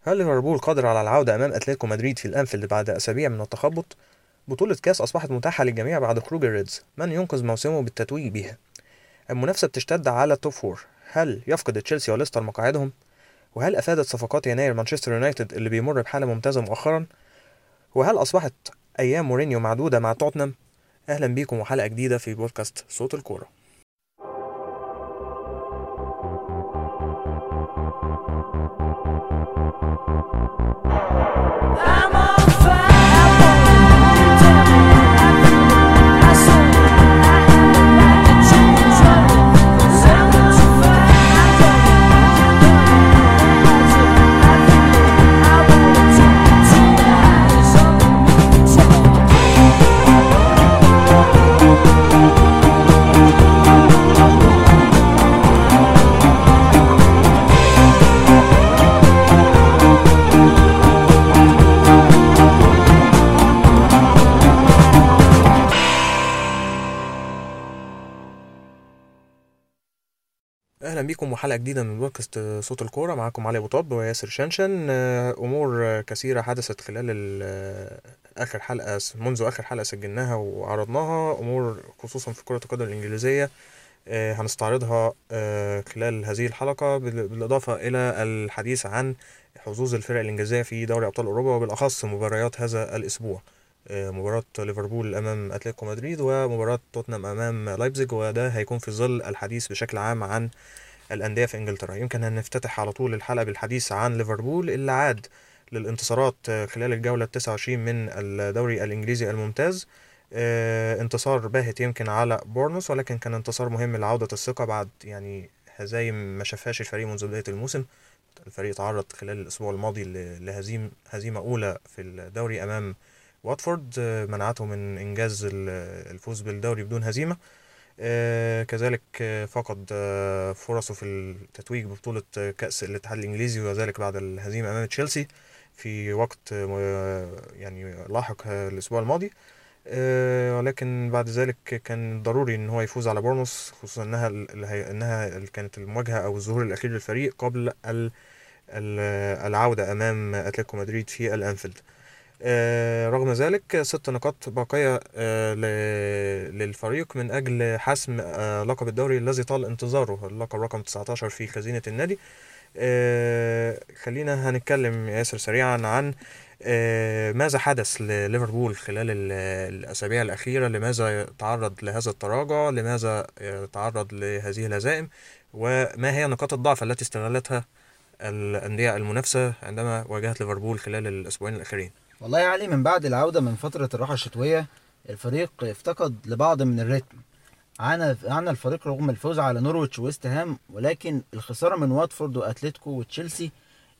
هل ليفربول قادر على العودة أمام أتلتيكو مدريد في الأنفيلد بعد أسابيع من التخبط؟ بطولة كاس أصبحت متاحة للجميع بعد خروج الريدز من ينقذ موسمه بالتتويج بها المنافسة بتشتد على التوب فور هل يفقد تشيلسي وليستر مقاعدهم؟ وهل أفادت صفقات يناير مانشستر يونايتد اللي بيمر بحالة ممتازة مؤخرا؟ وهل أصبحت أيام مورينيو معدودة مع توتنهام؟ أهلا بيكم وحلقة جديدة في بودكاست صوت الكورة I'm on fire. I saw I change I'm on fire. I want to tonight. اهلا بيكم وحلقه جديده من بودكاست صوت الكوره معاكم علي ابو طب وياسر شنشن آه، امور آه، كثيره حدثت خلال ال- آه، اخر حلقه منذ اخر حلقه سجلناها وعرضناها امور خصوصا في كره القدم الانجليزيه آه، هنستعرضها آه، خلال هذه الحلقه بال- بالاضافه الى الحديث عن حظوظ الفرق الانجليزيه في دوري ابطال اوروبا وبالاخص مباريات هذا الاسبوع آه، مباراة ليفربول أمام أتلتيكو مدريد ومباراة توتنهام أمام لايبزيج وده هيكون في ظل الحديث بشكل عام عن الأندية في إنجلترا يمكن أن نفتتح على طول الحلقة بالحديث عن ليفربول اللي عاد للانتصارات آه، خلال الجولة 29 من الدوري الإنجليزي الممتاز آه، انتصار باهت يمكن على بورنوس ولكن كان انتصار مهم لعودة الثقة بعد يعني هزايم ما شافهاش الفريق منذ بداية الموسم الفريق تعرض خلال الأسبوع الماضي ل- لهزيم هزيمة أولى في الدوري أمام واتفورد آه، منعته من إنجاز ال- الفوز بالدوري بدون هزيمة آه، كذلك آه، فقد آه، فرصه في التتويج ببطولة آه، كأس الاتحاد الإنجليزي وذلك بعد الهزيمة أمام تشيلسي في وقت آه، يعني لاحق آه، الأسبوع الماضي آه، ولكن بعد ذلك كان ضروري ان هو يفوز على بورنوس خصوصا انها ال- هي- انها ال- كانت المواجهه او الظهور الاخير للفريق قبل ال- ال- العوده امام اتلتيكو مدريد في الانفيلد آه، رغم ذلك ست نقاط باقية آه، ل- للفريق من أجل حسم آه، لقب الدوري الذي طال انتظاره اللقب رقم 19 في خزينة النادي آه، خلينا هنتكلم يا ياسر سريعا عن آه، ماذا حدث لليفربول خلال ال- الأسابيع الأخيرة لماذا تعرض لهذا التراجع لماذا آه، تعرض لهذه الهزائم وما هي نقاط الضعف التي استغلتها الأندية المنافسة عندما واجهت ليفربول خلال الأسبوعين الأخيرين والله يا علي من بعد العودة من فترة الراحة الشتوية الفريق افتقد لبعض من الريتم عانى عانى الفريق رغم الفوز على نورويتش وويست هام ولكن الخسارة من واتفورد واتلتيكو وتشيلسي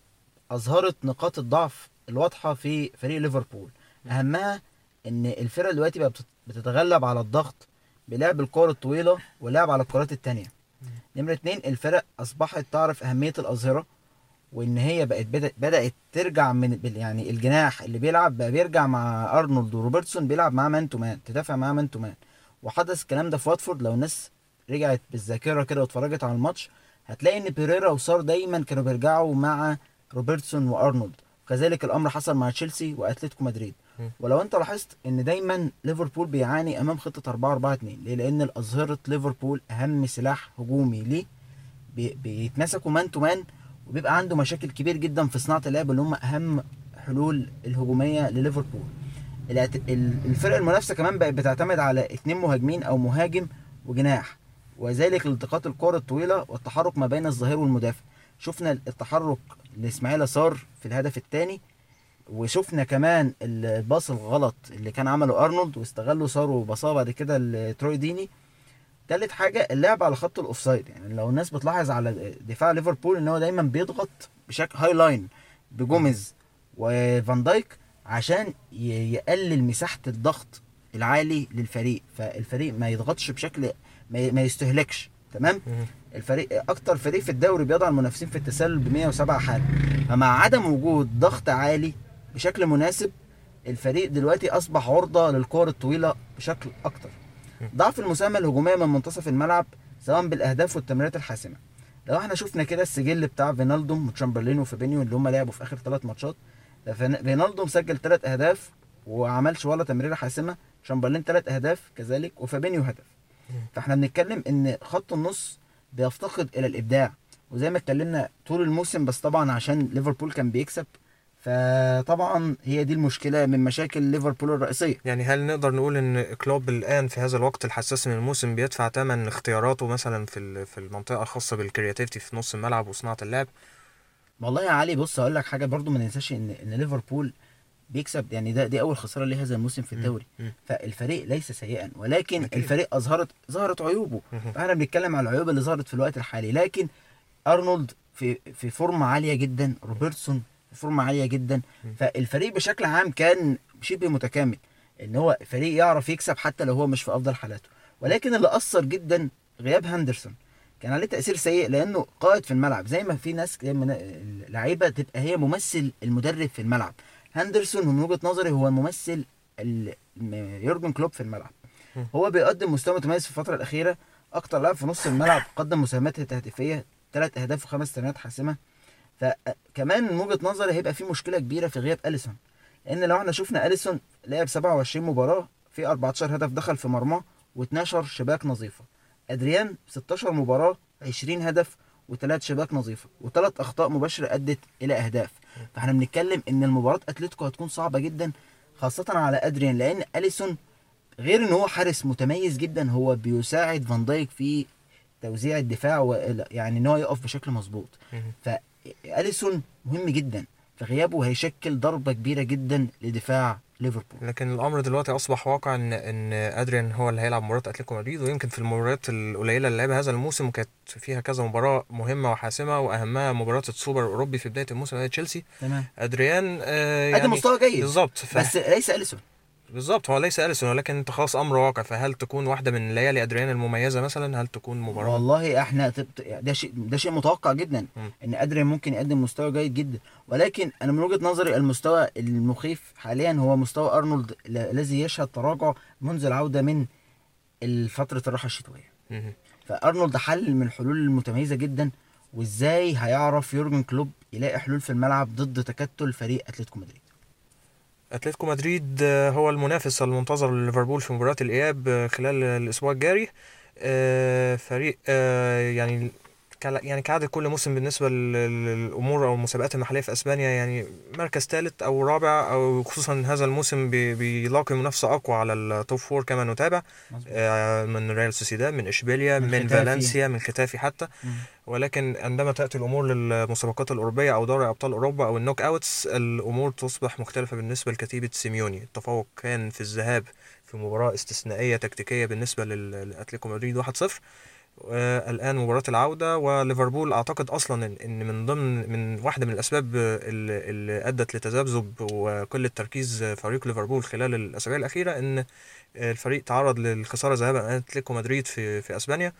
أظهرت نقاط الضعف الواضحة في فريق ليفربول أهمها إن الفرق دلوقتي بقى بتت- بتتغلب على الضغط بلعب الكور الطويلة ولعب على الكرات التانية نمرة اتنين الفرق أصبحت تعرف أهمية الأظهرة وان هي بقت بدأ بدات ترجع من بال- يعني الجناح اللي بيلعب بقى بيرجع مع ارنولد وروبرتسون بيلعب معاه مان تو مان تدافع معاه مان تو مان وحدث الكلام ده في واتفورد لو الناس رجعت بالذاكره كده واتفرجت على الماتش هتلاقي ان بيريرا وصار دايما كانوا بيرجعوا مع روبرتسون وارنولد وكذلك الامر حصل مع تشيلسي واتلتيكو مدريد م. ولو انت لاحظت ان دايما ليفربول بيعاني امام خطه 4 4 2 ليه لان الاظهره ليفربول اهم سلاح هجومي ليه بي- بيتمسكوا مان تو مان وبيبقى عنده مشاكل كبير جدا في صناعه اللعب اللي هم اهم حلول الهجوميه لليفربول الاعت- ال- الفرق المنافسه كمان بقت بتعتمد على اتنين مهاجمين او مهاجم وجناح وذلك لالتقاط الكرة الطويلة والتحرك ما بين الظهير والمدافع شفنا التحرك لإسماعيل يسار في الهدف الثاني وشفنا كمان الباص الغلط اللي كان عمله ارنولد واستغله صار وباصاه بعد كده لتروي ديني تالت حاجة اللعب على خط الاوفسايد يعني لو الناس بتلاحظ على دفاع ليفربول ان هو دايما بيضغط بشكل هاي لاين بجوميز وفان دايك عشان ي- يقلل مساحة الضغط العالي للفريق فالفريق ما يضغطش بشكل ما ي- ما يستهلكش تمام مم. الفريق اكتر فريق في الدوري بيضع المنافسين في التسلل ب 107 حاله فمع عدم وجود ضغط عالي بشكل مناسب الفريق دلوقتي اصبح عرضه للكور الطويله بشكل اكتر ضعف المساهمه الهجوميه من منتصف الملعب سواء بالاهداف والتمريرات الحاسمه لو احنا شفنا كده السجل بتاع فينالدوم وتشامبرلين وفابينيو اللي هم لعبوا في اخر ثلاث ماتشات ده فين- فينالدوم سجل ثلاث اهداف وعملش ولا تمريره حاسمه تشامبرلين ثلاث اهداف كذلك وفابينيو هدف فاحنا بنتكلم ان خط النص بيفتقد الى الابداع وزي ما اتكلمنا طول الموسم بس طبعا عشان ليفربول كان بيكسب فطبعا هي دي المشكله من مشاكل ليفربول الرئيسيه يعني هل نقدر نقول ان كلوب الان في هذا الوقت الحساس من الموسم بيدفع ثمن اختياراته مثلا في ال- في المنطقه الخاصه بالكرياتيفيتي في نص الملعب وصناعه اللعب والله يا علي بص اقول لك حاجه برضو ما ننساش ان ان ليفربول بيكسب يعني ده دي اول خساره ليه هذا الموسم في الدوري مم. فالفريق ليس سيئا ولكن أكيد. الفريق اظهرت ظهرت عيوبه مهم. فاحنا بنتكلم على العيوب اللي ظهرت في الوقت الحالي لكن ارنولد في في فورمه عاليه جدا روبرتسون في فورمه عاليه جدا فالفريق بشكل عام كان شبه متكامل ان هو فريق يعرف يكسب حتى لو هو مش في افضل حالاته ولكن اللي اثر جدا غياب هاندرسون كان عليه تاثير سيء لانه قائد في الملعب زي ما في ناس زي ما اللعيبه تبقى هي ممثل المدرب في الملعب هاندرسون من وجهه نظري هو الممثل ال- م- يورجن كلوب في الملعب هو بيقدم مستوى متميز في الفتره الاخيره اكتر لاعب في نص الملعب قدم مساهمات تهديفيه ثلاث اهداف وخمس تمريرات حاسمه فكمان من وجهه نظري هيبقى في مشكله كبيره في غياب اليسون لان لو احنا شفنا اليسون لعب 27 مباراه في 14 هدف دخل في مرماه و12 شباك نظيفه ادريان 16 مباراه 20 هدف وثلاث شباك نظيفه وثلاث اخطاء مباشره ادت الى اهداف فاحنا بنتكلم ان المباراه اتلتيكو هتكون صعبه جدا خاصه على ادريان لان اليسون غير ان هو حارس متميز جدا هو بيساعد فان دايك في توزيع الدفاع و... يعني ان هو يقف بشكل مظبوط مهم. فاليسون مهم جدا فغيابه هيشكل ضربه كبيره جدا لدفاع ليفربول لكن الامر دلوقتي اصبح واقع ان ان ادريان هو اللي هيلعب مباراه اتلتيكو مدريد ويمكن في المباريات القليله اللي لعبها هذا الموسم وكانت فيها كذا مباراه مهمه وحاسمه واهمها مباراه السوبر الاوروبي في بدايه الموسم هي تشيلسي تمام ادريان آه قدم يعني مستوى جيد بالظبط ف... بس ليس اليسون بالظبط هو ليس اليسون ولكن انت خلاص امر واقع فهل تكون واحده من ليالي ادريان المميزه مثلا هل تكون مباراه والله احنا تبت... ده شيء ده شيء متوقع جدا مم. ان ادريان ممكن يقدم مستوى جيد جدا ولكن انا من وجهه نظري المستوى المخيف حاليا هو مستوى ارنولد ال- الذي يشهد تراجع منذ العوده من فتره الراحه الشتويه مهم. فارنولد حل من الحلول المتميزه جدا وازاي هيعرف يورجن كلوب يلاقي حلول في الملعب ضد تكتل فريق اتلتيكو مدريد اتلتيكو مدريد آه، هو المنافس المنتظر لليفربول في مباراة الإياب آه، خلال الأسبوع الجاري آه، فريق آه، يعني كال- يعني كعادة كل موسم بالنسبة لل- للأمور أو المسابقات المحلية في أسبانيا يعني مركز ثالث أو رابع أو خصوصا هذا الموسم بي- بيلاقي منافسة أقوى على التوب فور كما نتابع آه، من ريال سوسيداد من إشبيليا من من, ختافي. فالنسيا من ختافي حتى مم. ولكن عندما تأتي الأمور للمسابقات الأوروبية أو دوري أبطال أوروبا أو النوك أوتس الأمور تصبح مختلفة بالنسبة لكتيبة سيميوني التفوق كان في الذهاب في مباراة استثنائية تكتيكية بالنسبة لل- لأتلتيكو مدريد 1-0 آه، الآن مباراة العودة وليفربول أعتقد أصلا إن- إن من ضمن من واحدة من الأسباب اللي اللي أدت لتذبذب وقلة تركيز فريق ليفربول خلال الأسابيع الأخيرة إن الفريق تعرض للخسارة ذهابا أمام أتلتيكو مدريد في في أسبانيا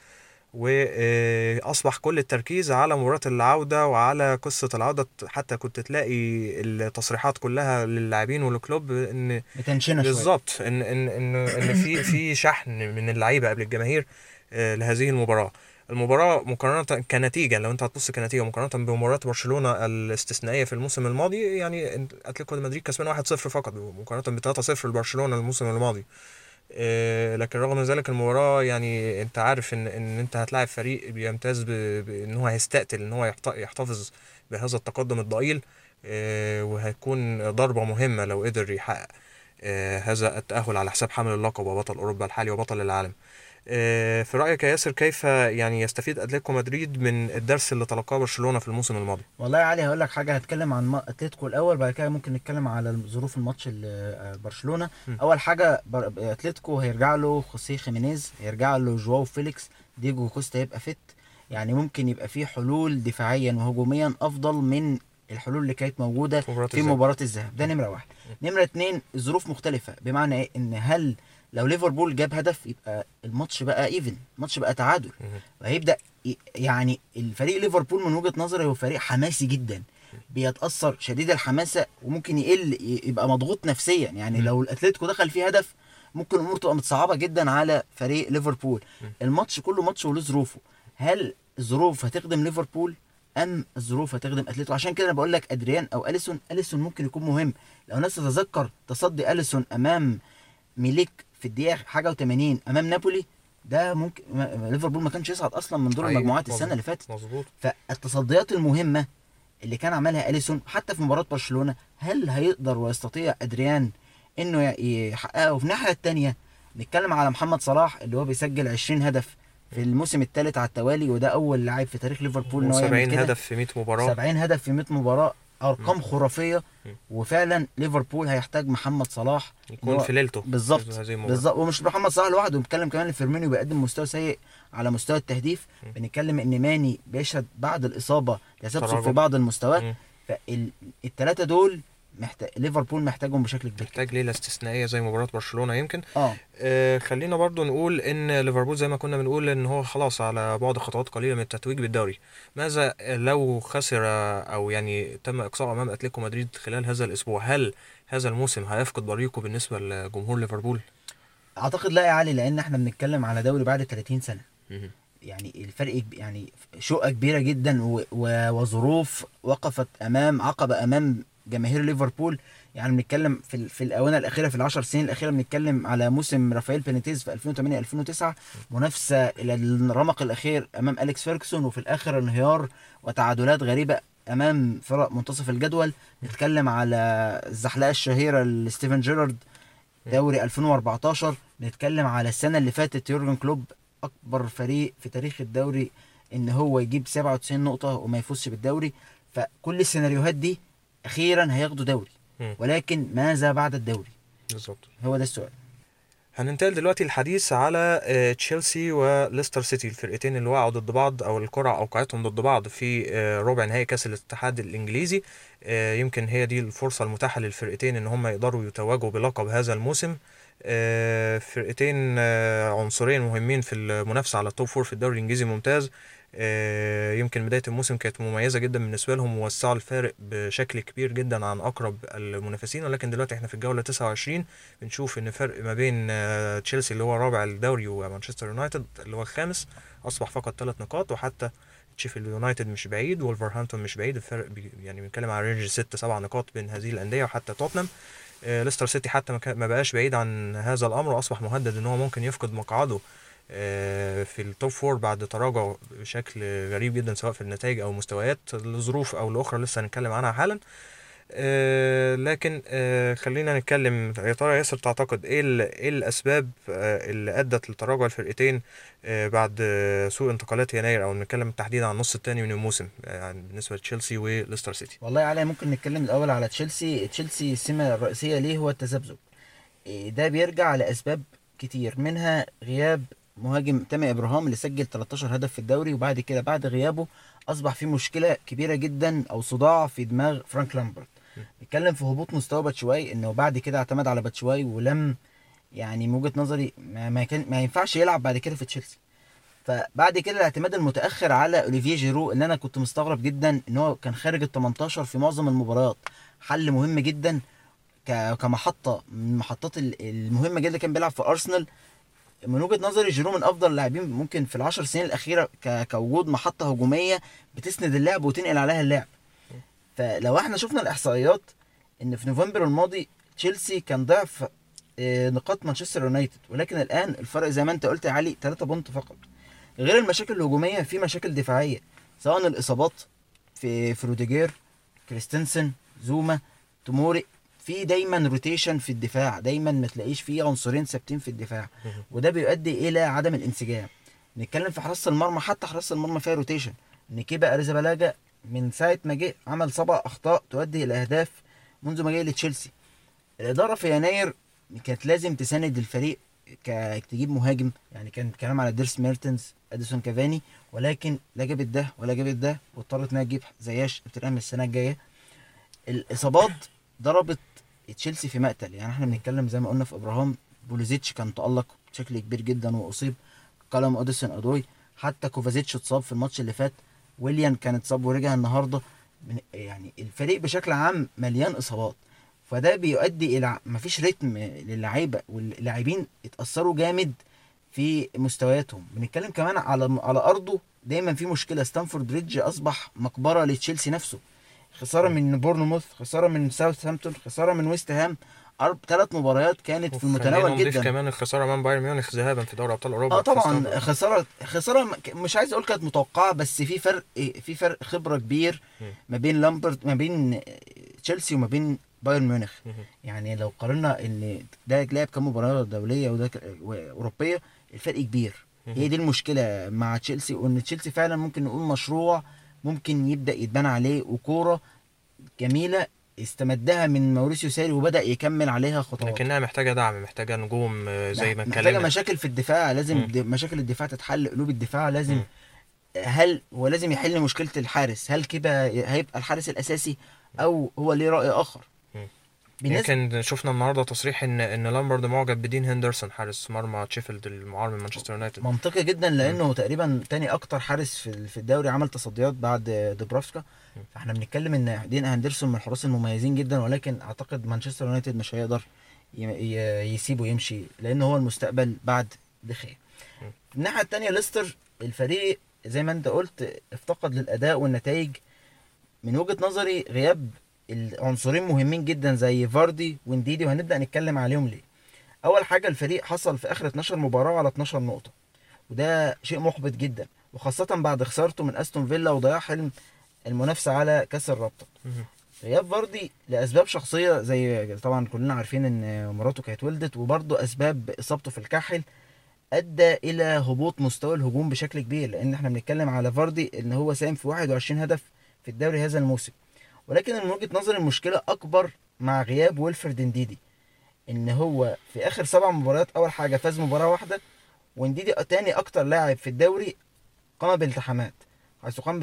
واصبح كل التركيز على مباراه العوده وعلى قصه العوده حتى كنت تلاقي التصريحات كلها للاعبين والكلوب ان بتنشنه شويه بالظبط ان ان ان ان في في شحن من اللعيبه قبل الجماهير آه، لهذه المباراه المباراه مقارنه كنتيجه لو انت هتبص كنتيجه مقارنه بمباراه برشلونه الاستثنائيه في الموسم الماضي يعني اتلتيكو مدريد كسبان 1-0 فقط مقارنه ب 3-0 لبرشلونه الموسم الماضي آه، لكن رغم ذلك المباراة يعني انت عارف ان ان انت هتلاعب فريق بيمتاز ب- بان هو هيستقتل ان هو يحت- يحتفظ بهذا التقدم الضئيل آه، وهيكون ضربة مهمة لو قدر يحقق آه، هذا التأهل على حساب حامل اللقب وبطل أوروبا الحالي وبطل العالم آه، في رأيك يا ياسر كيف يعني يستفيد أتلتيكو مدريد من الدرس اللي تلقاه برشلونة في الموسم الماضي؟ والله يا علي هقول لك حاجه هتكلم عن ما- اتلتيكو الاول بعد كده ممكن نتكلم على ظروف الماتش ال- آه، برشلونه م. اول حاجه بر- اتلتيكو هيرجع له خوسيه خيمينيز هيرجع له جواو فيليكس ديجو كوستا هيبقى فت يعني ممكن يبقى في حلول دفاعيا وهجوميا افضل من الحلول اللي كانت موجوده في مباراة في الذهاب. مباراه الذهاب ده نمره واحد نمره اتنين الظروف مختلفه بمعنى ايه ان هل لو ليفربول جاب هدف يبقى الماتش بقى ايفن الماتش بقى تعادل مهم. وهيبدا ي- يعني الفريق ليفربول من وجهه نظري هو فريق حماسي جدا بيتاثر شديد الحماسه وممكن يقل ي- يبقى مضغوط نفسيا يعني مم. لو الاتليتيكو دخل فيه هدف ممكن الامور تبقى متصعبه جدا على فريق ليفربول مم. الماتش كله ماتش وله ظروفه هل الظروف هتخدم ليفربول ام الظروف هتخدم اتلتيكو عشان كده انا بقول لك ادريان او اليسون اليسون ممكن يكون مهم لو الناس تتذكر تصدي اليسون امام ميليك في الدقيقه حاجه و80 امام نابولي ده ممكن ما- ليفربول ما كانش يصعد اصلا من دور أيوة، المجموعات مظبوط. السنه اللي فاتت مظبوط فالتصديات المهمه اللي كان عملها اليسون حتى في مباراه برشلونه هل هيقدر ويستطيع ادريان انه ي- يحققها وفي الناحيه الثانيه نتكلم على محمد صلاح اللي هو بيسجل 20 هدف في الموسم الثالث على التوالي وده اول لاعب في تاريخ ليفربول ان هو يعمل 70 كده هدف في 100 مباراه 70 هدف في 100 مباراه ارقام خرافيه مم. وفعلا ليفربول هيحتاج محمد صلاح يكون هو- في ليلته بالظبط في هذه المباراة. بالظبط ومش محمد صلاح لوحده بنتكلم كمان ان فيرمينيو بيقدم مستوى سيء على مستوى التهديف مم. بنتكلم ان ماني بيشهد بعد الاصابه تسبسب تراجع. في بعض المستويات مم. فالثلاثه دول محتاج ليفربول محتاجهم بشكل كبير محتاج ليله استثنائيه زي مباراه برشلونه يمكن اه آه خلينا برضو نقول ان ليفربول زي ما كنا بنقول ان هو خلاص على بعد خطوات قليله من التتويج بالدوري ماذا لو خسر او يعني تم اقصائه امام اتلتيكو مدريد خلال هذا الاسبوع هل هذا الموسم هيفقد بريقه بالنسبه لجمهور ليفربول اعتقد لا يا علي لان احنا بنتكلم على دوري بعد 30 سنه مهم. يعني الفرق كب- يعني شقه كبيره جدا و- و- وظروف وقفت امام عقبه امام جماهير ليفربول يعني بنتكلم في ال- في الاونه الاخيره في العشر سنين الاخيره بنتكلم على موسم رافائيل بينيتيز في 2008 2009 منافسه الى الرمق الاخير امام اليكس فيركسون وفي الاخر انهيار وتعادلات غريبه امام فرق منتصف الجدول نتكلم على الزحلقه الشهيره لستيفن جيرارد دوري 2014 نتكلم على السنه اللي فاتت يورجن كلوب اكبر فريق في تاريخ الدوري ان هو يجيب 97 نقطه وما يفوزش بالدوري فكل السيناريوهات دي اخيرا هياخدوا دوري مم. ولكن ماذا بعد الدوري بالظبط هو ده السؤال هننتقل دلوقتي الحديث على آه، تشيلسي وليستر سيتي الفرقتين اللي وقعوا ضد بعض او القرعه اوقعتهم ضد بعض في آه، ربع نهائي كاس الاتحاد الانجليزي آه، يمكن هي دي الفرصه المتاحه للفرقتين ان هم يقدروا يتوجوا بلقب هذا الموسم آه، فرقتين آه، عنصرين مهمين في المنافسه على التوب فور في الدوري الانجليزي ممتاز آه، يمكن بدايه الموسم كانت مميزه جدا بالنسبه لهم ووسعوا الفارق بشكل كبير جدا عن اقرب المنافسين ولكن دلوقتي احنا في الجوله 29 بنشوف ان فرق ما بين آه، تشيلسي اللي هو رابع الدوري ومانشستر يونايتد اللي هو الخامس اصبح فقط ثلاث نقاط وحتى تشيفيلد يونايتد مش بعيد وولفرهامبتون مش بعيد الفرق بي يعني بنتكلم على رينج ست سبع نقاط بين هذه الانديه وحتى توتنهام آه، ليستر سيتي حتى ما كان- ما بقاش بعيد عن هذا الامر واصبح مهدد ان هو ممكن يفقد مقعده آه، في التوب فور بعد تراجع بشكل غريب جدا سواء في النتائج او المستويات لظروف او لاخرى لسه هنتكلم عنها حالا آه، لكن آه، خلينا نتكلم يا ترى يا ياسر تعتقد ايه ال- ايه الاسباب آه، اللي ادت لتراجع الفرقتين آه، بعد آه، سوء انتقالات يناير او نتكلم تحديدا عن النص الثاني من الموسم آه، يعني بالنسبه لتشيلسي وليستر سيتي والله يا علي ممكن نتكلم الاول على تشيلسي تشيلسي السمه الرئيسيه ليه هو التذبذب إيه ده بيرجع لاسباب كتير منها غياب مهاجم تامي ابراهام اللي سجل 13 هدف في الدوري وبعد كده بعد غيابه اصبح في مشكله كبيره جدا او صداع في دماغ فرانك لامبرت بيتكلم في هبوط مستوى باتشواي انه بعد كده اعتمد على باتشواي ولم يعني من وجهه نظري ما, ما كان ما ينفعش يلعب بعد كده في تشيلسي فبعد كده الاعتماد المتاخر على اوليفيه جيرو اللي انا كنت مستغرب جدا ان هو كان خارج ال 18 في معظم المباريات حل مهم جدا ك- كمحطه من المحطات ال- المهمه جدا كان بيلعب في ارسنال من وجهه نظري جيرو من افضل اللاعبين ممكن في العشر سنين الاخيره ك- كوجود محطه هجوميه بتسند اللعب وتنقل عليها اللعب فلو احنا شفنا الاحصائيات ان في نوفمبر الماضي تشيلسي كان ضعف آه، نقاط مانشستر يونايتد ولكن الان الفرق زي ما انت قلت يا علي 3 بونت فقط غير المشاكل الهجوميه في مشاكل دفاعيه سواء الاصابات في في روديجير كريستنسن زوما توموري في دايما روتيشن في الدفاع دايما ما تلاقيش فيه عنصرين ثابتين في الدفاع وده بيؤدي الى عدم الانسجام نتكلم في حراسه المرمى حتى حراسه المرمى فيها روتيشن نكيبا اريزابالاجا من ساعه ما جه عمل سبع اخطاء تؤدي الى اهداف منذ ما جه لتشيلسي الاداره في يناير كانت لازم تساند الفريق ك- تجيب مهاجم يعني كان كلام على ديرس ميرتنز اديسون كافاني ولكن لا جابت ده ولا جابت ده واضطرت انها تجيب زياش ابتداء من السنه الجايه الاصابات ضربت تشيلسي في مقتل يعني احنا بنتكلم زي ما قلنا في ابراهام بوليزيتش كان تالق بشكل كبير جدا واصيب كلام اوديسون ادوي حتى كوفازيتش اتصاب في الماتش اللي فات ويليان كان اتصاب ورجع النهارده من- يعني الفريق بشكل عام مليان اصابات فده بيؤدي الى مفيش رتم للعيبه واللاعبين اتاثروا جامد في مستوياتهم بنتكلم كمان على على ارضه دايما في مشكله ستانفورد بريدج اصبح مقبره لتشيلسي نفسه خساره من بورنموث خساره من ساوثهامبتون خساره من ويست هام أرب... ثلاث مباريات كانت في خلينا المتناول نضيف جدا كمان الخساره من بايرن ميونخ ذهابا في دوري ابطال اوروبا اه في طبعا ستانفورد. خساره خساره م- ك- مش عايز اقول كانت متوقعه بس في فرق في فرق خبره كبير مم. ما بين لامبرت ما بين تشيلسي وما بين بايرن ميونخ مهم. يعني لو قارنا ان ده لعب كام مباراه دوليه وده ك- واوروبيه الفرق كبير هي دي المشكله مع تشيلسي وان تشيلسي فعلا ممكن نقول مشروع ممكن يبدا يتبنى عليه وكوره جميله استمدها من ماوريسيو ساري وبدا يكمل عليها خطوات لكنها محتاجه دعم محتاجه نجوم آه، زي ما محتاجه اتكلمنا مشاكل في الدفاع لازم مم. د- مشاكل الدفاع تتحل قلوب الدفاع لازم مم. هل هو لازم يحل مشكله الحارس هل كده هيبقى الحارس الاساسي او هو ليه راي اخر مم. بالنسبه يمكن شفنا النهارده تصريح ان ان لامبرد معجب بدين هندرسون حارس مرمى تشيفيلد المعار من مانشستر يونايتد منطقي جدا لانه تقريبا تاني اكتر حارس في في الدوري عمل تصديات بعد دوبرافسكا فاحنا بنتكلم ان دين هندرسون من الحراس المميزين جدا ولكن اعتقد مانشستر يونايتد مش هيقدر ي- ي- يسيبه يمشي لان هو المستقبل بعد دخيا الناحيه التانية ليستر الفريق زي ما انت قلت افتقد للاداء والنتائج من وجهه نظري غياب العنصرين مهمين جدا زي فاردي ونديدي وهنبدا نتكلم عليهم ليه اول حاجه الفريق حصل في اخر 12 مباراه على 12 نقطه وده شيء محبط جدا وخاصه بعد خسارته من استون فيلا وضياع حلم المنافسه على كاس الرابطه مهم. غياب فاردي لاسباب شخصيه زي طبعا كلنا عارفين ان مراته كانت ولدت وبرضه اسباب اصابته في الكاحل ادى الى هبوط مستوى الهجوم بشكل كبير لان احنا بنتكلم على فاردي ان هو ساهم في 21 هدف في الدوري هذا الموسم ولكن من وجهه نظري المشكله اكبر مع غياب ويلفرد انديدي ان هو في اخر سبع مباريات اول حاجه فاز مباراه واحده وانديدي تاني اكتر لاعب في الدوري قام بالتحامات حيث قام ب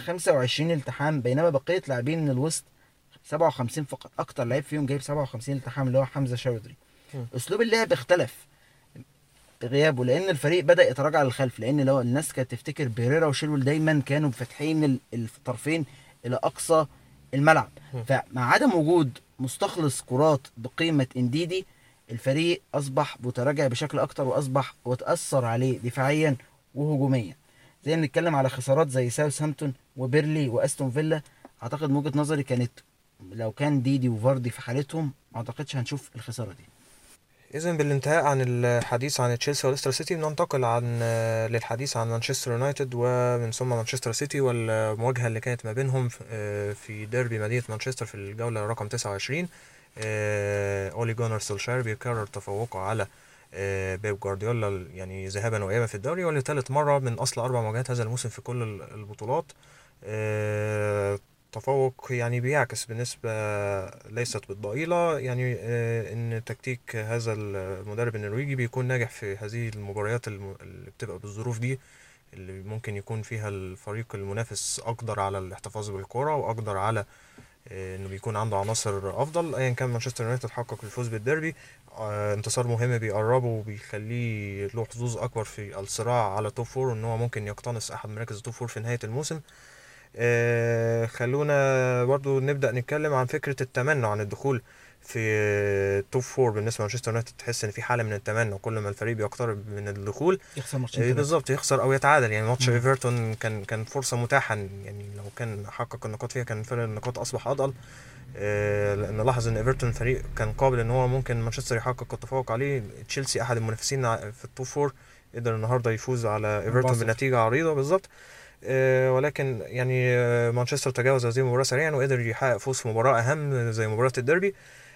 225 التحام بينما بقيه لاعبين من الوسط 57 فقط اكتر لعيب فيهم جايب 57 التحام اللي هو حمزه شاودري مم. اسلوب اللعب اختلف بغيابه لان الفريق بدا يتراجع للخلف لان لو الناس كانت تفتكر بيريرا وشيلول دايما كانوا فاتحين ال- الطرفين الى اقصى الملعب مم. فمع عدم وجود مستخلص كرات بقيمه انديدي الفريق اصبح متراجع بشكل اكتر واصبح وتاثر عليه دفاعيا وهجوميا زي ما بنتكلم على خسارات زي ساوثهامبتون وبيرلي واستون فيلا اعتقد من وجهه نظري كانت لو كان ديدي وفاردي في حالتهم ما اعتقدش هنشوف الخساره دي اذا بالانتهاء عن الحديث عن تشيلسي وليستر سيتي بننتقل عن آه، للحديث عن مانشستر يونايتد ومن ثم مانشستر سيتي والمواجهه اللي كانت ما بينهم في- آه، في ديربي مدينه مانشستر في الجوله رقم 29 آه، اولي جونر سولشاير بيكرر تفوقه على آه، بيب جوارديولا يعني ذهابا وايابا في الدوري ولثالث مره من اصل اربع مواجهات هذا الموسم في كل ال- البطولات آه، تفوق يعني بيعكس بنسبة ليست بالضئيلة يعني آه، ان تكتيك هذا المدرب النرويجي بيكون ناجح في هذه المباريات الم- اللي بتبقى بالظروف دي اللي ممكن يكون فيها الفريق المنافس اقدر على الاحتفاظ بالكرة واقدر على آه، انه بيكون عنده عناصر افضل ايا كان مانشستر يونايتد حقق الفوز بالديربي آه، انتصار مهم بيقربه وبيخليه له حظوظ اكبر في الصراع على توب فور ان هو ممكن يقتنص احد مراكز التوب فور في نهاية الموسم آه، خلونا برضو نبدأ نتكلم عن فكرة التمنع عن الدخول في التوب فور بالنسبة لمانشستر يونايتد تحس ان في حالة من التمنع كل ما الفريق بيقترب من الدخول يخسر ماتشين آه، تلاتة. بالظبط يخسر او يتعادل يعني ماتش مم. ايفرتون كان كان فرصة متاحة يعني لو كان حقق النقاط فيها كان فرق النقاط اصبح اضأل آه، لان لاحظ ان ايفرتون فريق كان قابل ان هو ممكن مانشستر يحقق التفوق عليه تشيلسي احد المنافسين ع- في التوب فور قدر النهارده يفوز على ايفرتون 4-0. بنتيجة عريضة بالظبط آه، ولكن يعني آه، مانشستر تجاوز هذه المباراة سريعا وقدر يحقق فوز في مباراة أهم زي مباراة الديربي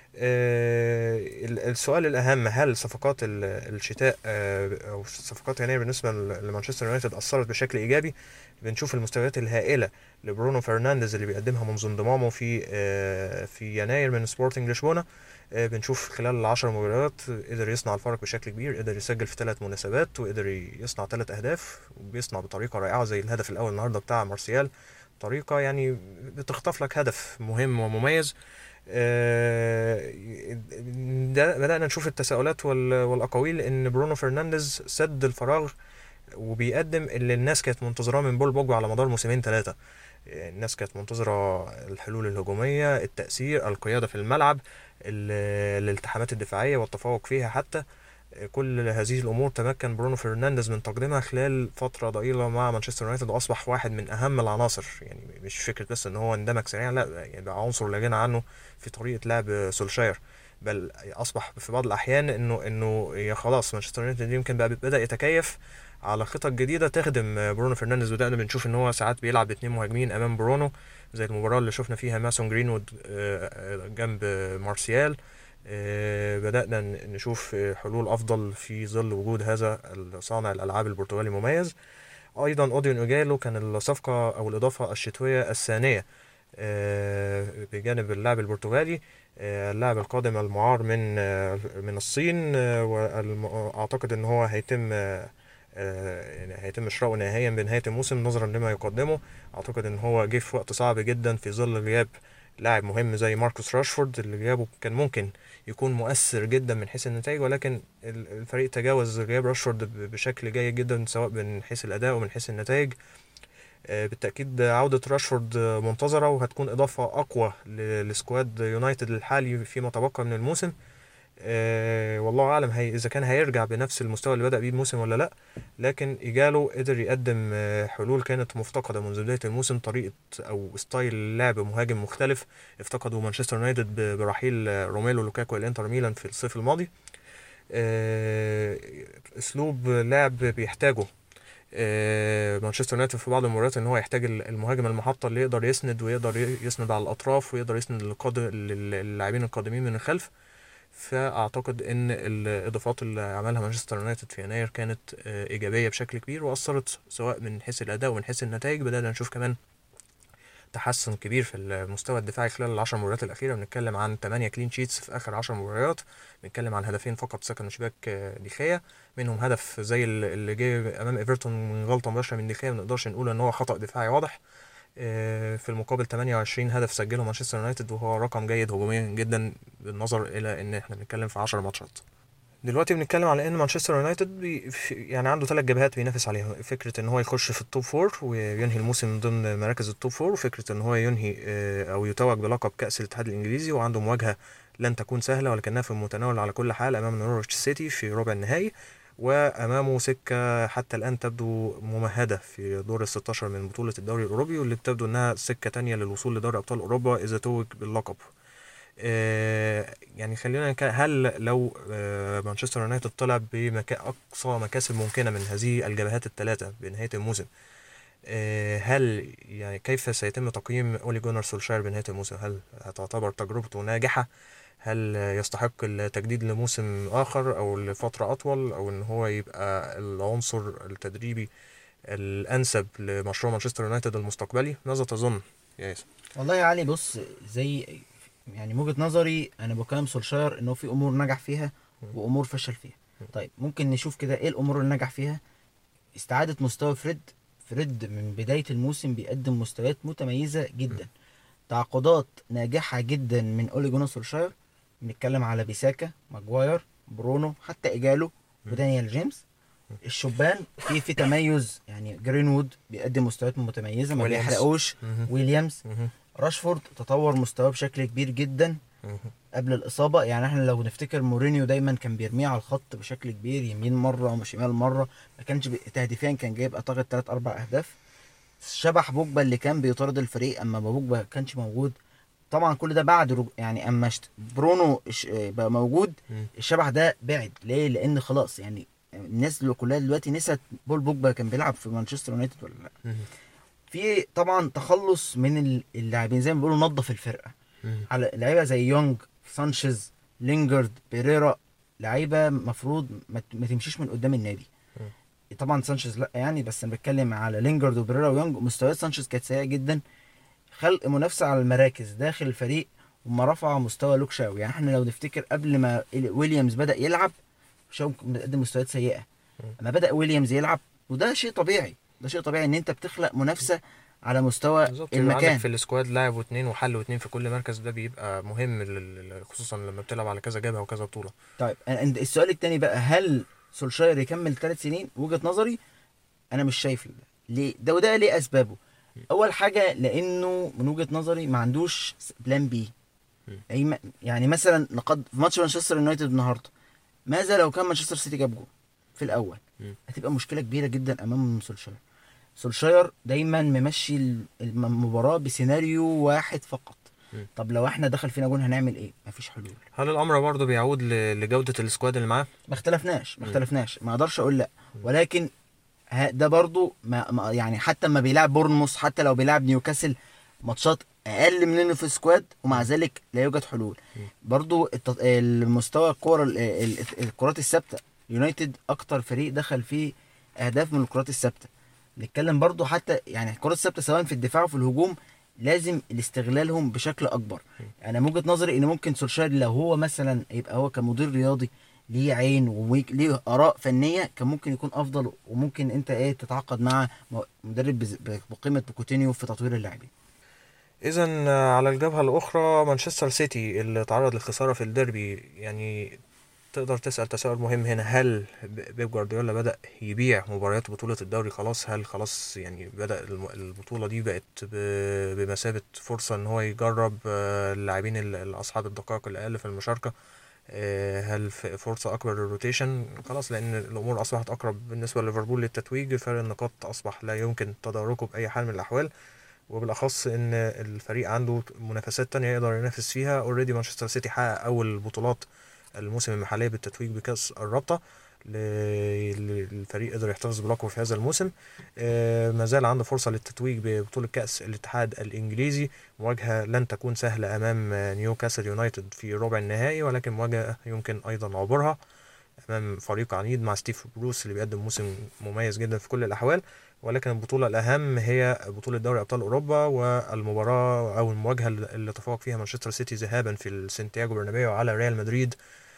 آه، ال- السؤال الأهم هل صفقات ال- الشتاء آه، أو صفقات يناير بالنسبة ل- لمانشستر يونايتد أثرت بشكل إيجابي بنشوف المستويات الهائلة لبرونو فرنانديز اللي بيقدمها منذ انضمامه في آه، في يناير من سبورتنج لشبونة آه، بنشوف خلال العشر مباريات قدر يصنع الفرق بشكل كبير قدر يسجل في ثلاث مناسبات وقدر يصنع ثلاث أهداف وبيصنع بطريقة رائعة زي الهدف الأول النهاردة بتاع مارسيال طريقة يعني بتخطف لك هدف مهم ومميز آه، ده بدأنا نشوف التساؤلات وال- والأقاويل إن برونو فرنانديز سد الفراغ وبيقدم اللي الناس كانت منتظراه من بول بوجبا على مدار موسمين ثلاثة الناس كانت منتظرة الحلول الهجومية التأثير القيادة في الملعب ال- الالتحامات الدفاعية والتفوق فيها حتى كل هذه الامور تمكن برونو فرنانديز من تقديمها خلال فتره ضئيله مع مانشستر يونايتد واصبح واحد من اهم العناصر يعني مش فكره بس ان هو اندمج سريعا لا يعني بقى عنصر لا غنى عنه في طريقه لعب سولشاير بل اصبح في بعض الاحيان انه انه يا خلاص مانشستر يونايتد يمكن بقى بدا يتكيف على خطط جديده تخدم برونو فرنانديز بدانا بنشوف ان هو ساعات بيلعب باتنين مهاجمين امام برونو زي المباراه اللي شفنا فيها ماسون جرينوود آه، آه، جنب مارسيال آه، بدأنا ن- نشوف آه، حلول أفضل في ظل وجود هذا صانع الألعاب البرتغالي المميز أيضا أوديون أوجالو كان الصفقة أو الإضافة الشتوية الثانية آه، بجانب اللاعب البرتغالي آه، اللاعب القادم المعار من آه، من الصين آه، وأعتقد إن هو هيتم آه، آه، يعني هيتم شراؤه نهائيا بنهاية الموسم نظرا لما يقدمه أعتقد إن هو جه في وقت صعب جدا في ظل غياب لاعب مهم زي ماركوس راشفورد اللي غيابه كان ممكن يكون مؤثر جدا من حيث النتائج ولكن ال- الفريق تجاوز غياب راشفورد ب- بشكل جيد جدا سواء من حيث الأداء ومن حيث النتائج آه، بالتأكيد عودة راشفورد آه، منتظرة وهتكون إضافة أقوى ل- لسكواد يونايتد الحالي فيما تبقى من الموسم آه، والله أعلم هي إذا كان هيرجع بنفس المستوى اللي بدأ بيه الموسم ولا لأ لكن إيجالو قدر يقدم آه، حلول كانت مفتقدة منذ بداية الموسم طريقة أو ستايل لعب مهاجم مختلف افتقدوا مانشستر يونايتد ب- برحيل آه، روميلو لوكاكو الانتر ميلان في الصيف الماضي آه، اسلوب لعب بيحتاجه آه، مانشستر يونايتد في بعض المباريات ان هو يحتاج ال- المهاجم المحطة اللي يقدر يسند ويقدر ي- يسند على الاطراف ويقدر يسند للقادم لل- للاعبين القادمين من الخلف فاعتقد ان الاضافات اللي عملها مانشستر يونايتد في يناير كانت آه، ايجابيه بشكل كبير واثرت سواء من حيث الاداء ومن حيث النتائج بدانا نشوف كمان تحسن كبير في المستوى الدفاعي خلال العشر مباريات الأخيرة بنتكلم عن 8 كلين شيتس في آخر 10 مباريات بنتكلم عن هدفين فقط سكن شباك آه، ديخيا منهم هدف زي ال- اللي جه أمام إيفرتون من غلطة مباشرة من ديخيا ما نقدرش نقول إن هو خطأ دفاعي واضح آه، في المقابل 28 هدف سجله مانشستر يونايتد وهو رقم جيد هجوميا جدا بالنظر إلى إن إحنا بنتكلم في 10 ماتشات دلوقتي بنتكلم على ان مانشستر يونايتد بي في- يعني عنده ثلاث جبهات بينافس عليها فكره ان هو يخش في التوب فور وينهي الموسم ضمن مراكز التوب فور وفكره ان هو ينهي آه، او يتوج بلقب كاس الاتحاد الانجليزي وعنده مواجهه لن تكون سهله ولكنها في المتناول على كل حال امام نورويتش سيتي في ربع النهائي وامامه سكه حتى الان تبدو ممهده في دور ال 16 من بطوله الدوري الاوروبي واللي بتبدو انها سكه تانية للوصول لدوري ابطال اوروبا اذا توج باللقب آه، يعني خلينا نك- هل لو آه، مانشستر يونايتد طلع بأقصى مكاسب ممكنة من هذه الجبهات الثلاثة بنهاية الموسم آه، هل يعني كيف سيتم تقييم أولي جونر سولشاير بنهاية الموسم هل هتعتبر تجربته ناجحة هل يستحق التجديد لموسم آخر أو لفترة أطول أو إن هو يبقى العنصر التدريبي الأنسب لمشروع مانشستر يونايتد المستقبلي ماذا تظن يا ياسر؟ والله يا علي بص زي يعني من وجهة نظري انا بكلم سولشاير انه في امور نجح فيها وامور فشل فيها طيب ممكن نشوف كده ايه الامور اللي نجح فيها استعادة مستوى فريد فريد من بداية الموسم بيقدم مستويات متميزة جدا تعاقدات ناجحة جدا من اولي جونر سولشاير بنتكلم على بيساكا ماجواير برونو حتى ايجالو ودانيال جيمس الشبان في في تميز يعني جرينوود بيقدم مستويات متميزه ما ويليامز. بيحرقوش مهم. ويليامز مهم. راشفورد تطور مستواه بشكل كبير جدا مهم. قبل الاصابه يعني احنا لو نفتكر مورينيو دايما كان بيرميه على الخط بشكل كبير يمين مره وشمال مره ما كانش بي... تهديفيا كان جايب اعتقد 3 4 اهداف شبح بوجبا اللي كان بيطارد الفريق اما بوجبا ما كانش موجود طبعا كل ده بعد رج... يعني اما شت... برونو ش... بقى موجود مم. الشبح ده بعد ليه لان خلاص يعني الناس اللي كلها دلوقتي نسيت بول بوجبا كان بيلعب في مانشستر يونايتد ولا لا مهم. في طبعا تخلص من ال- اللاعبين زي ما بيقولوا نظف الفرقه مهم. على لعيبه زي يونج سانشيز لينجارد بيريرا لعيبه مفروض ما ت- ما تمشيش من قدام النادي طبعا سانشيز لا يعني بس انا بتكلم على لينجارد وبيريرا ويونج مستويات سانشيز كانت سيئه جدا خلق منافسه على المراكز داخل الفريق وما رفع مستوى لوك شاو يعني احنا لو نفتكر قبل ما ال- ويليامز بدا يلعب شاو كان بيقدم مستويات سيئه اما بدا ويليامز يلعب وده شيء طبيعي ده شيء طبيعي ان انت بتخلق منافسه على مستوى بالظبط يبقى عندك المكان في السكواد لاعب واثنين وحل واثنين في كل مركز ده بيبقى مهم لل- لل- خصوصا لما بتلعب على كذا جبهه وكذا بطوله طيب أنا- أنا- السؤال التاني بقى هل سولشاير يكمل ثلاث سنين وجهة نظري انا مش شايف ده ليه ده وده ليه اسبابه اول حاجه لانه من وجهة نظري ما عندوش بلان بي مم. أي م- يعني مثلا نقد في ماتش مانشستر يونايتد النهارده ماذا لو كان مانشستر سيتي جاب جول في الاول مم. هتبقى مشكله كبيره جدا امام سولشاير سولشاير دايما ممشي الم- المباراه بسيناريو واحد فقط مم. طب لو احنا دخل فينا جول هنعمل ايه مفيش حلول هل الامر برضه بيعود ل- لجوده السكواد اللي معاه ما اختلفناش ما مم. اختلفناش ما اقدرش اقول لا ولكن ه- ده برضو ما ما- يعني حتى ما بيلعب بورنموث حتى لو بيلعب نيوكاسل ماتشات اقل منه في السكواد ومع ذلك لا يوجد حلول برضو الت- المستوى الكوره ال- ال- الكرات الثابته يونايتد اكتر فريق دخل فيه اهداف من الكرات الثابته نتكلم برضو حتى يعني الكرات الثابته سواء في الدفاع وفي الهجوم لازم استغلالهم بشكل اكبر انا من وجهه نظري ان ممكن سولشاير لو هو مثلا يبقى هو كمدير رياضي ليه عين وليه اراء فنيه كان ممكن يكون افضل وممكن انت ايه تتعاقد مع م- مدرب بز- بقيمه بوكوتينيو في تطوير اللاعبين اذا على الجبهه الاخرى مانشستر سيتي اللي تعرض للخساره في الديربي يعني تقدر تسال تساؤل مهم هنا هل ب- بيب جوارديولا بدا يبيع مباريات بطوله الدوري خلاص هل خلاص يعني بدا الم- البطوله دي بقت ب- بمثابه فرصه ان هو يجرب آه، اللاعبين ال- ال- اصحاب الدقائق الاقل في المشاركه آه، هل ف- فرصه اكبر للروتيشن خلاص لان الامور اصبحت اقرب بالنسبه لليفربول للتتويج فرق النقاط اصبح لا يمكن تداركه باي حال من الاحوال وبالاخص ان الفريق عنده منافسات تانية يقدر ينافس فيها اوريدي مانشستر سيتي حقق اول بطولات الموسم المحلية بالتتويج بكأس الرابطة ل- للفريق قدر يحتفظ بلقبه في هذا الموسم آه، ما زال عنده فرصة للتتويج ببطولة كأس الاتحاد الإنجليزي مواجهة لن تكون سهلة أمام آه، نيوكاسل يونايتد في ربع النهائي ولكن مواجهة يمكن أيضا عبورها أمام فريق عنيد مع ستيف بروس اللي بيقدم موسم مميز جدا في كل الأحوال ولكن البطولة الأهم هي بطولة دوري أبطال أوروبا والمباراة أو المواجهة اللي تفوق فيها مانشستر سيتي ذهابا في السانتياغو برنابيو على ريال مدريد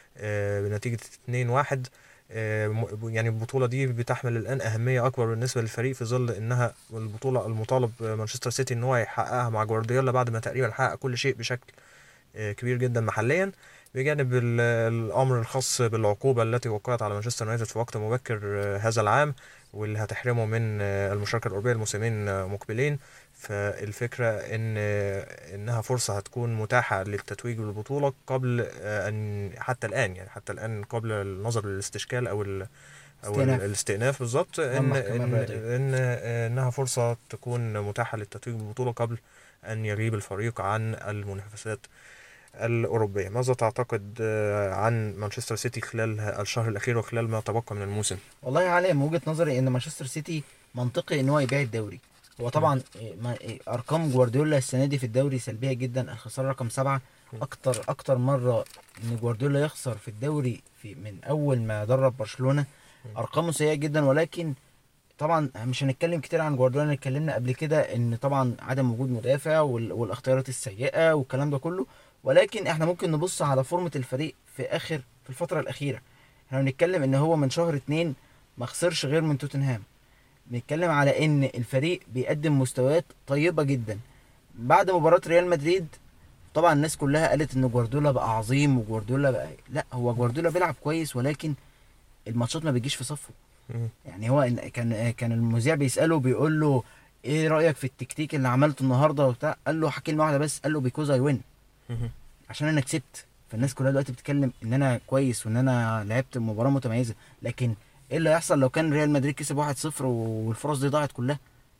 آه، بنتيجة 2-1 آه، م- يعني البطولة دي بتحمل الآن أهمية أكبر بالنسبة للفريق في ظل إنها البطولة المطالب مانشستر سيتي إن هو يحققها مع جوارديولا بعد ما تقريبا حقق كل شيء بشكل آه، كبير جدا محليا بجانب ال- الأمر الخاص بالعقوبة التي وقعت على مانشستر يونايتد في وقت مبكر آه، هذا العام واللي هتحرمه من آه، المشاركة الأوروبية الموسمين آه، مقبلين فالفكرة إن آه، إنها فرصة هتكون متاحة للتتويج بالبطولة قبل آه، أن حتى الآن يعني حتى الآن قبل النظر للاستشكال أو ال أو ال- استئناف. الاستئناف بالظبط إن المحكمة إن الرياضية. إن آه، إنها فرصة تكون متاحة للتتويج بالبطولة قبل أن يغيب الفريق عن المنافسات الأوروبية ماذا تعتقد آه، عن مانشستر سيتي خلال الشهر الأخير وخلال ما تبقى من الموسم؟ والله يا علي من وجهه نظري ان مانشستر سيتي منطقي ان هو يبيع الدوري هو طبعا إيه، ما- إيه، ارقام جوارديولا السنه دي في الدوري سلبيه جدا الخساره رقم سبعة اكتر اكتر مره ان جوارديولا يخسر في الدوري في من اول ما درب برشلونه ارقامه سيئه جدا ولكن طبعا مش هنتكلم كتير عن جوارديولا اتكلمنا قبل كده ان طبعا عدم وجود مدافع وال- والاختيارات السيئه والكلام ده كله ولكن احنا ممكن نبص على فورمه الفريق في اخر في الفتره الاخيره احنا بنتكلم ان هو من شهر اتنين ما خسرش غير من توتنهام بنتكلم على ان الفريق بيقدم مستويات طيبه جدا بعد مباراه ريال مدريد طبعا الناس كلها قالت ان جوارديولا بقى عظيم وجوارديولا بقى لا هو جوارديولا بيلعب كويس ولكن الماتشات ما بتجيش في صفه مم. يعني هو إن- كان كان المذيع بيساله بيقول له ايه رايك في التكتيك اللي عملته النهارده وبتاع قال له كلمه واحده بس قال له بيكوز اي وين مم. عشان انا كسبت فالناس كلها دلوقتي بتتكلم ان انا كويس وان انا لعبت مباراه متميزه لكن ايه اللي هيحصل لو كان ريال مدريد كسب 1-0 والفرص دي ضاعت كلها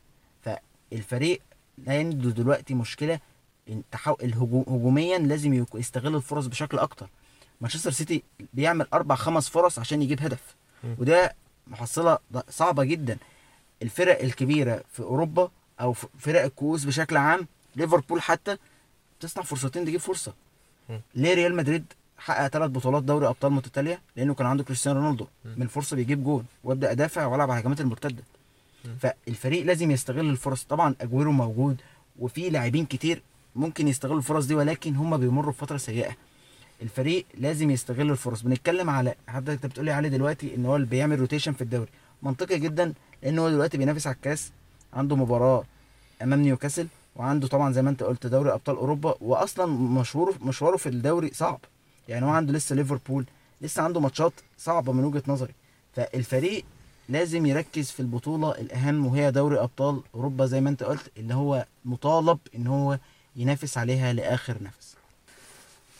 فالفريق عنده دلوقتي مشكله إن تحو... الهجو... هجوميا لازم يك- يستغل الفرص بشكل اكتر مانشستر سيتي بيعمل اربع خمس فرص عشان يجيب هدف مم. وده محصله ض- صعبه جدا الفرق الكبيره في اوروبا او في فرق الكؤوس بشكل عام ليفربول حتى تصنع فرصتين تجيب فرصه مم. ليه ريال مدريد حقق ثلاث بطولات دوري ابطال متتاليه لانه كان عنده كريستيانو رونالدو مم. من الفرصه بيجيب جول وابدا ادافع والعب على الهجمات المرتده مم. فالفريق لازم يستغل الفرص طبعا اجويرو موجود وفي لاعبين كتير ممكن يستغلوا الفرص دي ولكن هم بيمروا بفتره سيئه الفريق لازم يستغل الفرص بنتكلم على حضرتك انت بتقولي عليه دلوقتي ان هو اللي بيعمل روتيشن في الدوري منطقي جدا لان هو دلوقتي بينافس على الكاس عنده مباراه امام نيوكاسل وعنده طبعا زي ما انت قلت دوري ابطال اوروبا واصلا مشواره مشواره في الدوري صعب يعني هو عنده لسه ليفربول لسه عنده ماتشات صعبه من وجهه نظري فالفريق لازم يركز في البطوله الاهم وهي دوري ابطال اوروبا زي ما انت قلت اللي هو مطالب ان هو ينافس عليها لاخر نفس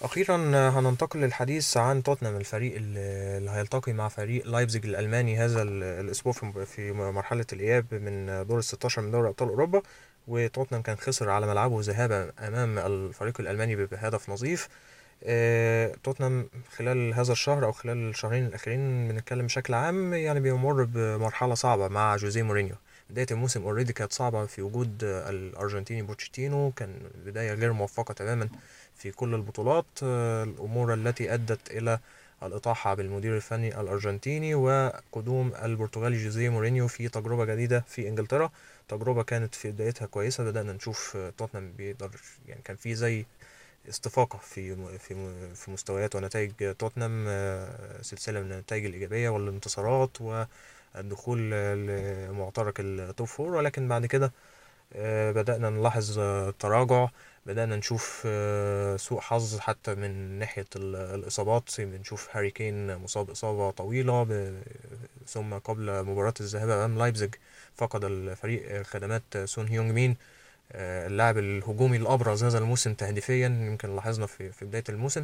أخيرا هننتقل للحديث عن توتنهام الفريق اللي اللي هيلتقي مع فريق لايبزيج الألماني هذا ال- الأسبوع في في مرحلة الإياب من دور الستاشر من دوري أبطال أوروبا وتوتنهام كان خسر على ملعبه ذهابا أمام الفريق الألماني بهدف نظيف آه، توتنهام خلال هذا الشهر أو خلال الشهرين الأخيرين بنتكلم بشكل عام يعني بيمر بمرحلة صعبة مع جوزيه مورينيو بداية الموسم اوريدي كانت صعبة في وجود آه، الأرجنتيني بوتشيتينو كان بداية غير موفقة تماما في كل البطولات آه، الأمور التي أدت إلى الإطاحة بالمدير الفني الأرجنتيني وقدوم البرتغالي جوزيه مورينيو في تجربة جديدة في إنجلترا تجربة كانت في بدايتها كويسة بدأنا نشوف آه، توتنهام بيقدر يعني كان في زي استفاقة في في في مستويات ونتائج توتنهام آه، سلسلة من النتائج الإيجابية والانتصارات والدخول لمعترك التوب فور ولكن بعد كده آه، بدأنا نلاحظ آه، تراجع بدأنا نشوف آه، سوء حظ حتى من ناحية ال- الإصابات بنشوف هاري كين مصاب إصابة طويلة ب- ثم قبل مباراة الذهاب أمام لايبزيج فقد الفريق خدمات سون هيونج مين آه، اللاعب الهجومي الأبرز هذا الموسم تهديفيا يمكن لاحظنا في في بداية الموسم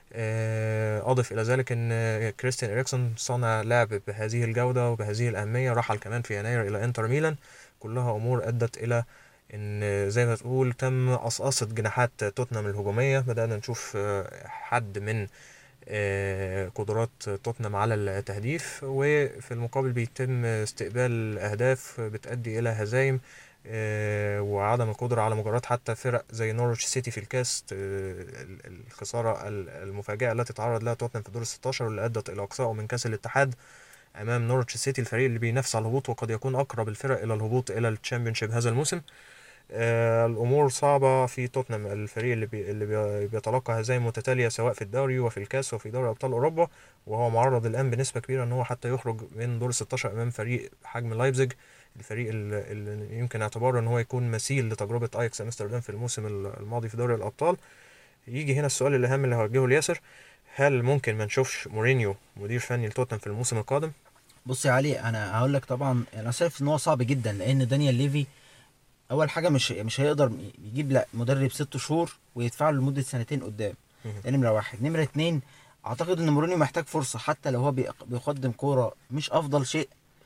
آه، أضف إلى ذلك أن آه، كريستيان إريكسون صانع لعب بهذه الجودة وبهذه الأهمية رحل كمان في يناير إلى إنتر ميلان كلها أمور أدت إلى ان زي ما تقول تم قصقصة جناحات توتنهام الهجومية بدأنا نشوف آه، حد من آه، قدرات توتنهام على التهديف وفي المقابل بيتم استقبال أهداف بتؤدي إلى هزايم آه، وعدم القدرة على مجاراة حتى فرق زي نورويتش سيتي في الكاس آه، ال- الخسارة ال- المفاجئة التي تعرض لها توتنهام في دور الستاشر واللي أدت إلى إقصائه من كأس الاتحاد أمام نورويتش سيتي الفريق اللي بينافس على الهبوط وقد يكون أقرب الفرق إلى الهبوط إلى الشامبيونشيب هذا الموسم آه، الامور صعبه في توتنهام الفريق اللي بي اللي بي بيتلقى هزايم متتاليه سواء في الدوري وفي الكاس وفي دوري ابطال اوروبا وهو معرض الان بنسبه كبيره ان هو حتى يخرج من دور 16 امام فريق حجم لايبزيج الفريق اللي اللي يمكن اعتباره ان هو يكون مثيل لتجربه اياكس امستردام في الموسم الماضي في دوري الابطال يجي هنا السؤال الاهم اللي هوجهه لياسر هل ممكن ما نشوفش مورينيو مدير فني لتوتنهام في الموسم القادم بص يا علي انا هقول لك طبعا انا شايف ان هو صعب جدا لان دانيال ليفي اول حاجه مش مش هيقدر يجيب لا مدرب ست شهور ويدفع له لمده سنتين قدام مهم. ده نمره واحد نمره اتنين اعتقد ان مورينيو محتاج فرصه حتى لو هو بيق- بيقدم كوره مش افضل شيء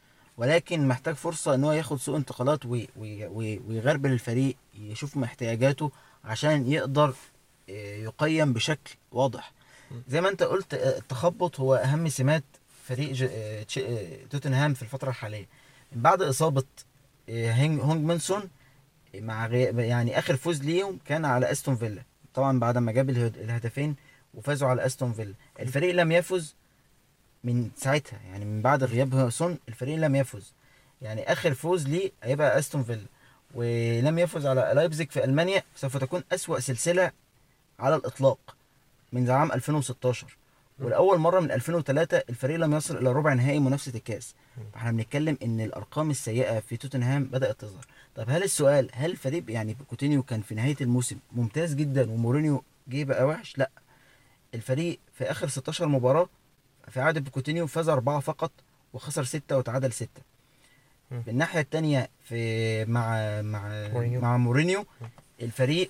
ولكن محتاج فرصه ان هو ياخد سوق انتقالات وي- وي- وي- ويغربل الفريق يشوف احتياجاته عشان يقدر آه، يقيم بشكل واضح زي ما انت قلت آه، التخبط هو اهم سمات فريق ج- آه، تش- آه، توتنهام في الفتره الحاليه من بعد اصابه آه، هينج هونج منسون مع غي... يعني اخر فوز ليهم كان على استون فيلا طبعا بعد ما جاب الهد- الهدفين وفازوا على استون فيلا الفريق لم يفز من ساعتها يعني من بعد غياب سون الفريق لم يفز يعني اخر فوز ليه هيبقى استون فيلا ولم يفز على لايبزيج في المانيا سوف تكون اسوا سلسله على الاطلاق من عام 2016 ولاول مره من 2003 الفريق لم يصل الى ربع نهائي منافسه الكاس فاحنا بنتكلم ان الارقام السيئه في توتنهام بدات تظهر طب هل السؤال هل الفريق يعني كوتينيو كان في نهايه الموسم ممتاز جدا ومورينيو جه بقى وحش لا الفريق في اخر 16 مباراه في عهد بكوتينيو فاز أربعة فقط وخسر ستة وتعادل ستة مم. من الناحية التانية في مع مع مورينيو. مع مورينيو الفريق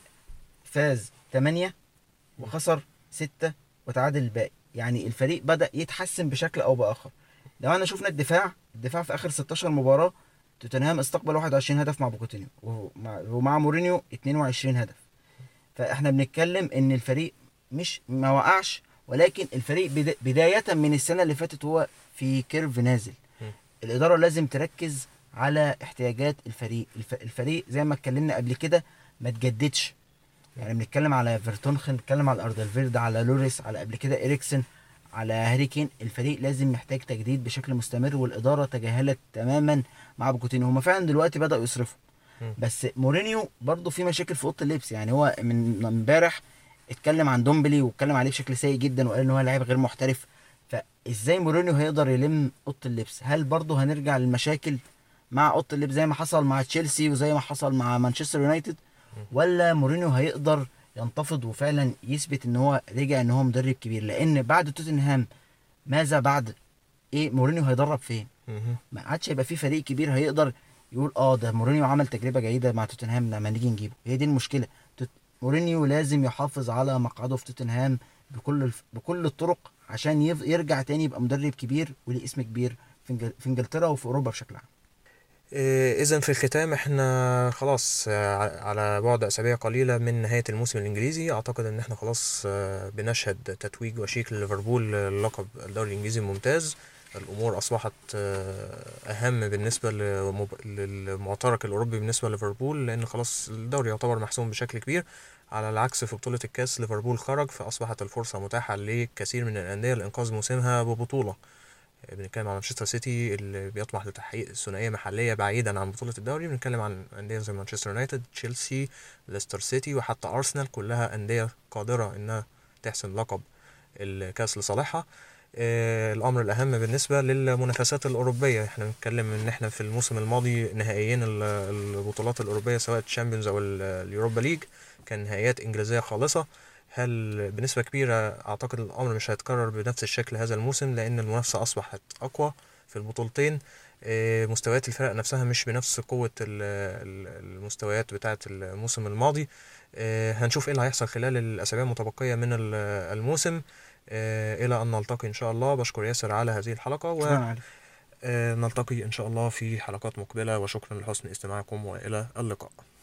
فاز تمانية وخسر ستة وتعادل الباقي يعني الفريق بدأ يتحسن بشكل أو بآخر لو احنا شفنا الدفاع الدفاع في آخر 16 مباراة توتنهام استقبل 21 هدف مع بوكوتينيو ومع, ومع مورينيو 22 هدف فاحنا بنتكلم ان الفريق مش ما وقعش ولكن الفريق بدا- بداية من السنة اللي فاتت هو في كيرف نازل م. الإدارة لازم تركز على احتياجات الفريق الف- الفريق زي ما اتكلمنا قبل كده ما تجددش يعني بنتكلم على فيرتونخن نتكلم على اردلفيرد على لوريس على قبل كده اريكسن على هاري كين الفريق لازم محتاج تجديد بشكل مستمر والاداره تجاهلت تماما مع بوكوتينيو هما فعلا دلوقتي بداوا يصرفوا مم. بس مورينيو برضه في مشاكل في اوضه اللبس يعني هو من امبارح اتكلم عن دومبلي واتكلم عليه بشكل سيء جدا وقال ان هو لاعب غير محترف فازاي مورينيو هيقدر يلم اوضه اللبس هل برضه هنرجع للمشاكل مع اوضه اللبس زي ما حصل مع تشيلسي وزي ما حصل مع مانشستر يونايتد ولا مورينيو هيقدر ينتفض وفعلا يثبت ان هو رجع ان هو مدرب كبير لان بعد توتنهام ماذا بعد ايه مورينيو هيدرب فين مهم. ما عادش هيبقى في فريق كبير هيقدر يقول اه ده مورينيو عمل تجربه جيده مع توتنهام لما نيجي نجيبه هي دي المشكله توت- مورينيو لازم يحافظ على مقعده في توتنهام بكل الف... بكل الطرق عشان يف... يرجع تاني يبقى مدرب كبير وليه اسم كبير في, إنجل... في انجلترا وفي اوروبا بشكل عام إذا في الختام احنا خلاص آه، ع- على بعد أسابيع قليلة من نهاية الموسم الإنجليزي أعتقد إن احنا خلاص آه، بنشهد تتويج وشيك لليفربول للقب الدوري الإنجليزي الممتاز الأمور أصبحت آه، أهم بالنسبة لمب- للمعترك الأوروبي بالنسبة لليفربول لأن خلاص الدوري يعتبر محسوم بشكل كبير على العكس في بطولة الكاس ليفربول خرج فأصبحت الفرصة متاحة لكثير من الأندية لإنقاذ موسمها ببطولة بنتكلم عن مانشستر سيتي اللي بيطمح لتحقيق ثنائيه محليه بعيدا عن بطوله الدوري بنتكلم عن انديه زي مانشستر يونايتد تشيلسي ليستر سيتي وحتى ارسنال كلها انديه قادره انها تحسم لقب الكاس لصالحها آه، الامر الاهم بالنسبه للمنافسات الاوروبيه احنا بنتكلم ان احنا في الموسم الماضي نهائيين ال- البطولات الاوروبيه سواء الشامبيونز او ال- اليوروبا ليج كان نهائيات انجليزيه خالصه هل بنسبة كبيرة أعتقد الأمر مش هيتكرر بنفس الشكل هذا الموسم لأن المنافسة أصبحت أقوى في البطولتين آه، مستويات الفرق نفسها مش بنفس قوة ال- ال- المستويات بتاعة الموسم الماضي آه، هنشوف ايه اللي هيحصل خلال الأسابيع المتبقية من ال- الموسم آه، إلى أن نلتقي إن شاء الله بشكر ياسر على هذه الحلقة شكرا عليك ونلتقي إن شاء الله في حلقات مقبلة وشكرا لحسن استماعكم وإلى اللقاء